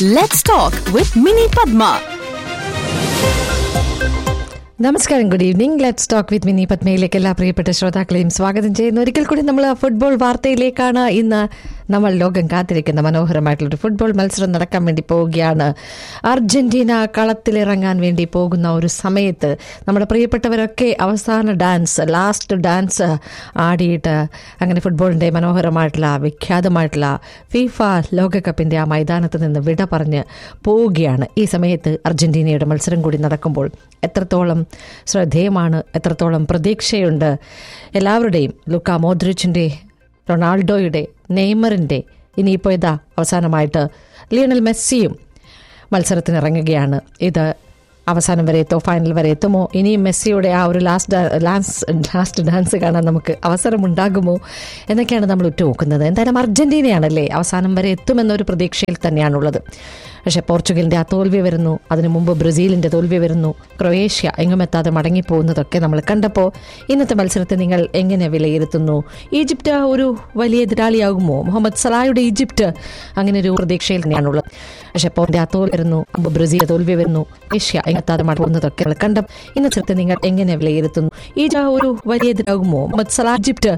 Let's talk with Mini Padma. നമസ്കാരം good evening let's talk with Mini പത്മയിലേക്ക് എല്ലാ പ്രിയപ്പെട്ട ശ്രോതാക്കളെയും സ്വാഗതം ചെയ്യുന്നു ഒരിക്കൽ കൂടി നമ്മൾ ഫുട്ബോൾ വാർത്തയിലേക്കാണ് ഇന്ന് നമ്മൾ ലോകം കാത്തിരിക്കുന്ന മനോഹരമായിട്ടുള്ളൊരു ഫുട്ബോൾ മത്സരം നടക്കാൻ വേണ്ടി പോവുകയാണ് അർജന്റീന കളത്തിലിറങ്ങാൻ വേണ്ടി പോകുന്ന ഒരു സമയത്ത് നമ്മുടെ പ്രിയപ്പെട്ടവരൊക്കെ അവസാന ഡാൻസ് ലാസ്റ്റ് ഡാൻസ് ആടിയിട്ട് അങ്ങനെ ഫുട്ബോളിൻ്റെ മനോഹരമായിട്ടുള്ള വിഖ്യാതമായിട്ടുള്ള ഫിഫ ലോകകപ്പിൻ്റെ ആ മൈതാനത്ത് നിന്ന് വിട പറഞ്ഞ് പോവുകയാണ് ഈ സമയത്ത് അർജന്റീനയുടെ മത്സരം കൂടി നടക്കുമ്പോൾ എത്രത്തോളം ശ്രദ്ധേയമാണ് എത്രത്തോളം പ്രതീക്ഷയുണ്ട് എല്ലാവരുടെയും ലുക്ക മോദ്രിച്ചിൻ്റെ റൊണാൾഡോയുടെ നെയ്മറിൻ്റെ ഇനിയിപ്പോൾ ഇതാ അവസാനമായിട്ട് ലിയണൽ മെസ്സിയും മത്സരത്തിന് ഇറങ്ങുകയാണ് ഇത് അവസാനം വരെ എത്തോ ഫൈനൽ വരെ എത്തുമോ ഇനിയും മെസ്സിയുടെ ആ ഒരു ലാസ്റ്റ് ലാൻസ് ലാസ്റ്റ് ഡാൻസ് കാണാൻ നമുക്ക് അവസരമുണ്ടാകുമോ എന്നൊക്കെയാണ് നമ്മൾ ഉറ്റുനോക്കുന്നത് എന്തായാലും അർജന്റീനയാണല്ലേ അവസാനം വരെ എത്തുമെന്നൊരു പ്രതീക്ഷയിൽ തന്നെയാണുള്ളത് പക്ഷേ പോർച്ചുഗലിൻ്റെ ആ തോൽവി വരുന്നു അതിനു മുമ്പ് ബ്രസീലിൻ്റെ തോൽവി വരുന്നു ക്രൊയേഷ്യ എങ്ങുമെത്താതെ മടങ്ങിപ്പോകുന്നതൊക്കെ നമ്മൾ കണ്ടപ്പോൾ ഇന്നത്തെ മത്സരത്തെ നിങ്ങൾ എങ്ങനെ വിലയിരുത്തുന്നു ഈജിപ്റ്റ് ഒരു വലിയ എതിരാളിയാകുമോ മുഹമ്മദ് സലായുടെ ഈജിപ്റ്റ് അങ്ങനെ ഒരു പ്രതീക്ഷയിൽ തന്നെയാണുള്ളത് പക്ഷേ പോറിൻ്റെ ആ തോൽവി വരുന്നു മുമ്പ് ബ്രസീൽ തോൽവി വരുന്നു ഏഷ്യ എങ്ങെത്താതെ മടങ്ങുന്നതൊക്കെ നമ്മൾ കണ്ടപ്പോൾ ഇന്നത്തെ നിങ്ങൾ എങ്ങനെ വിലയിരുത്തുന്നു ഈ ഒരു വലിയ എതിരാകുമോ മുഹമ്മദ് സലാ ഈജിപ്റ്റ്